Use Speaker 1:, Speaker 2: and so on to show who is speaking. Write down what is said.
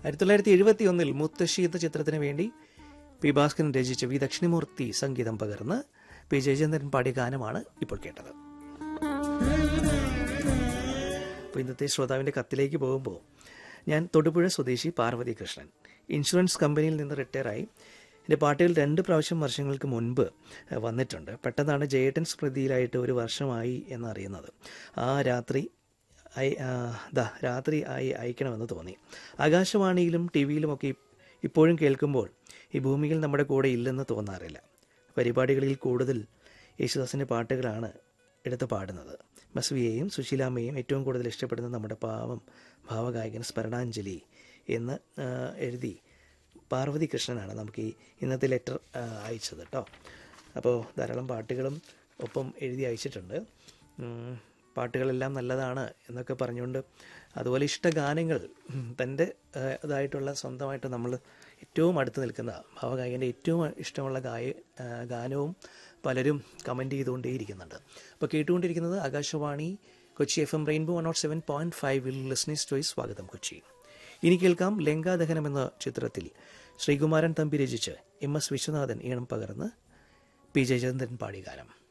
Speaker 1: ആയിരത്തി തൊള്ളായിരത്തി എഴുപത്തി ഒന്നിൽ മുത്തശ്ശി എന്ന ചിത്രത്തിന് വേണ്ടി പി ഭാസ്കരൻ രചിച്ച വി ദക്ഷിണമൂർത്തി സംഗീതം പകർന്ന് പി ജയചന്ദ്രൻ പാടിയ ഗാനമാണ് ഇപ്പോൾ കേട്ടത് അപ്പോൾ ഇന്നത്തെ ശ്രോതാവിൻ്റെ കത്തിലേക്ക് പോകുമ്പോൾ ഞാൻ തൊടുപുഴ സ്വദേശി പാർവതി കൃഷ്ണൻ ഇൻഷുറൻസ് കമ്പനിയിൽ നിന്ന് റിട്ടയറായി എൻ്റെ പാട്ടുകൾ രണ്ട് പ്രാവശ്യം വർഷങ്ങൾക്ക് മുൻപ് ഏഹ്, വന്നിട്ടുണ്ട് പെട്ടെന്നാണ് ജയേട്ടൻ സ്മൃതിയിലായിട്ട് ഒരു വർഷമായി എന്നറിയുന്നത് ആ രാത്രി അയ ആ, ദാ രാത്രി ആയി അയക്കണമെന്ന് തോന്നി ആകാശവാണിയിലും ടി വിയിലുമൊക്കെ ഇപ്പോഴും കേൾക്കുമ്പോൾ ഈ ഭൂമിയിൽ നമ്മുടെ കൂടെ ഇല്ലെന്ന് തോന്നാറില്ല പരിപാടികളിൽ കൂടുതൽ യേശുദാസിൻ്റെ പാട്ടുകളാണ് എടുത്ത് പാടുന്നത് മസ്വിയെയും സുശീലാമ്മയെയും ഏറ്റവും കൂടുതൽ ഇഷ്ടപ്പെടുന്ന നമ്മുടെ പാവം ഭാവഗായകൻ സ്മരണാഞ്ജലി എന്ന് ആ, എഴുതി പാർവതി കൃഷ്ണനാണ് നമുക്ക് ഈ ഇന്നത്തെ ലെറ്റർ അയച്ചത് കേട്ടോ അപ്പോൾ ധാരാളം പാട്ടുകളും ഒപ്പം എഴുതി അയച്ചിട്ടുണ്ട് ഉം, പാട്ടുകളെല്ലാം നല്ലതാണ് എന്നൊക്കെ പറഞ്ഞുകൊണ്ട് അതുപോലെ ഇഷ്ടഗാനങ്ങൾ ഉം, തൻ്റെ ആ, ഇതായിട്ടുള്ള സ്വന്തമായിട്ട് നമ്മൾ ഏറ്റവും അടുത്ത് നിൽക്കുന്ന ഭാവഗായകൻ്റെ ഏറ്റവും ഇഷ്ടമുള്ള ഗായ ആ, ഗാനവും പലരും കമൻറ്റ് ചെയ്തുകൊണ്ടേയിരിക്കുന്നുണ്ട് അപ്പോൾ കേട്ടുകൊണ്ടിരിക്കുന്നത് Akashvani Kochi F M rainbow one naught seven point ഫൈവിൽ ലിസ്ണിസ് ചോയ്സ് സ്വാഗതം കൊച്ചി ഇനി കേൾക്കാം ലങ്കാദഹനം എന്ന ചിത്രത്തിൽ ശ്രീകുമാരൻ തമ്പി രചിച്ച് എം എസ് വിശ്വനാഥൻ ഈണം പകർന്ന് പി ജയചന്ദ്രൻ പാടിയ ഗാനം